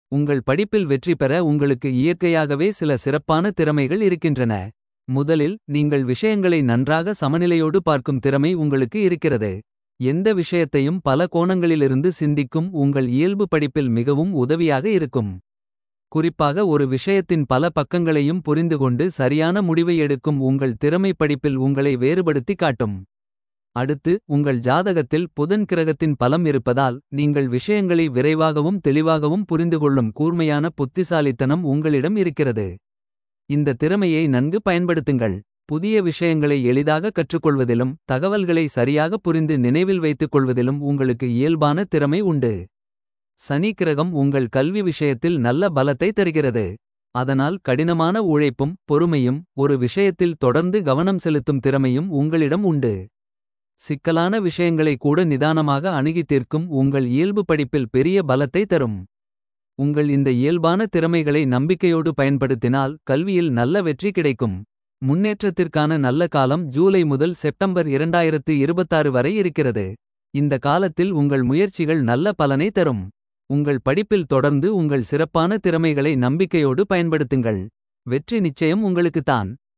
உங்கள் படிப்பில் வெற்றி பெற உங்களுக்கு இயற்கையாகவே சில சிறப்பான திறமைகள் இருக்கின்றன. முதலில் நீங்கள் விஷயங்களை நன்றாக சமநிலையோடு பார்க்கும் திறமை உங்களுக்கு இருக்கிறது. எந்த விஷயத்தையும் பல கோணங்களிலிருந்து சிந்திக்கும் உங்கள் இயல்பு படிப்பில் மிகவும் உதவியாக இருக்கும். குறிப்பாக ஒரு விஷயத்தின் பல பக்கங்களையும் புரிந்துகொண்டு சரியான முடிவை எடுக்கும் உங்கள் திறமை படிப்பில் உங்களை வேறுபடுத்தி காட்டும். அடுத்து உங்கள் ஜாதகத்தில் புதன் கிரகத்தின் பலம் இருப்பதால் நீங்கள் விஷயங்களை விரைவாகவும் தெளிவாகவும் புரிந்துகொள்ளும் கூர்மையான புத்திசாலித்தனம் உங்களிடம் இருக்கிறது. இந்த திறமையை நன்கு பயன்படுத்துங்கள். புதிய விஷயங்களை எளிதாக கற்றுக்கொள்வதிலும் தகவல்களை சரியாக புரிந்து நினைவில் வைத்துக் கொள்வதிலும் உங்களுக்கு இயல்பான திறமை உண்டு. சனி கிரகம் உங்கள் கல்வி விஷயத்தில் நல்ல பலத்தை தருகிறது. அதனால் கடினமான உழைப்பும் பொறுமையும் ஒரு விஷயத்தில் தொடர்ந்து கவனம் செலுத்தும் திறமையும் உங்களிடம் உண்டு. சிக்கலான விஷயங்களை கூட நிதானமாக அணுகி தீர்க்கும் உங்கள் இயல்பு படிப்பில் பெரிய பலத்தை தரும். உங்கள் இந்த இயல்பான திறமைகளை நம்பிக்கையோடு பயன்படுத்தினால் கல்வியில் நல்ல வெற்றி கிடைக்கும். முன்னேற்றத்திற்கான நல்ல காலம் ஜூலை முதல் செப்டம்பர் 2026 வரை இருக்கிறது. இந்த காலத்தில் உங்கள் முயற்சிகள் நல்ல பலனை தரும். உங்கள் படிப்பில் தொடர்ந்து உங்கள் சிறப்பான திறமைகளை நம்பிக்கையோடு பயன்படுத்துங்கள். வெற்றி நிச்சயம் உங்களுக்குத்தான்.